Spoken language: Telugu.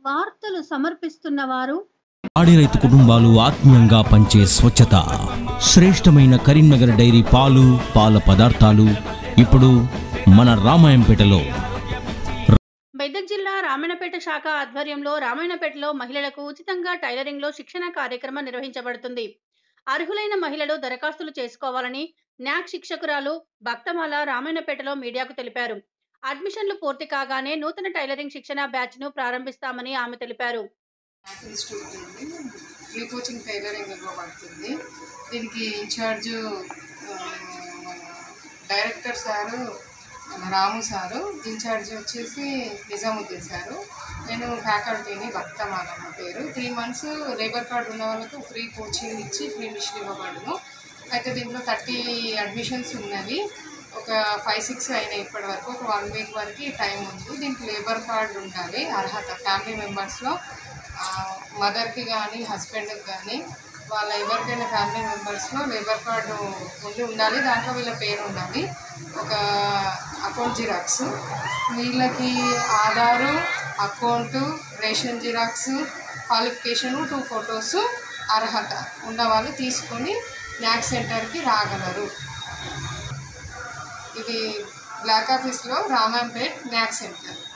వార్తలు సమర్పిస్తున్న వారు పాడి రైతు కుటుంబాలు ఆత్మీయంగా పంచే స్వచ్ఛత శ్రేష్టమైన కరీంనగర్ డైరీ పాలు పాల పదార్థాలు ఇప్పుడు మన రామాయంపేటలో మెదక్ జిల్లా రామాయణపేట శాఖ ఆధ్వర్యంలో రామాయణపేటలో మహిళలకు ఉచితంగా టైలరింగ్ లో శిక్షణ కార్యక్రమం నిర్వహించబడుతుంది అర్హులైన మహిళలు దరఖాస్తులు చేసుకోవాలని న్యాక్ శిక్షకురాలు భక్తమాల రామాయణపేటలో మీడియాకు తెలిపారు అడ్మిషన్లు పూర్తి కాగానే నూతన టైలరింగ్ శిక్షణ బ్యాచ్ ను ప్రారంభిస్తామని ఆమె తెలిపారు ఇన్స్టిట్యూట్ ఉంది ఫ్రీ కోచింగ్ టైలరింగ్ ఇవ్వబడుతుంది దీనికి ఇన్ఛార్జ్ ఆ, మన డైరెక్టర్ సారు మన రాము సారు ఇన్ఛార్జ్ వచ్చేసి నిజాముద్దీన్ సారు నేను ఫ్యాకల్టీని భక్తమాల నా పేరు త్రీ మంత్స్ లేబర్ కార్డు ఉన్న వాళ్ళకు ఫ్రీ కోచింగ్ ఇచ్చి ఫ్రీ మిషన్ ఇవ్వబడును అయితే దీంట్లో థర్టీ అడ్మిషన్స్ ఉన్నవి ఒక ఫైవ్ సిక్స్ అయినాయి ఇప్పటి వరకు ఒక వన్ వీక్ వరకు టైం ఉంది దీనికి లేబర్ కార్డు ఉండాలి అర్హత ఫ్యామిలీ మెంబర్స్లో మదర్కి కానీ హస్బెండ్కి కానీ వాళ్ళ ఎవరికైనా ఫ్యామిలీ మెంబర్స్లో లేబర్ కార్డు ఉండి ఉండాలి దాంట్లో వీళ్ళ పేరు ఉండాలి ఒక అకౌంట్ జిరాక్స్ వీళ్ళకి Aadhaar account ration xerox qualification two photos అర్హత ఉన్న వాళ్ళు తీసుకొని న్యాక్ సెంటర్కి రాగలరు ఇది బ్లాక్ ఆఫీస్లో రామాంపేట్ న్యాక్ సెంటర్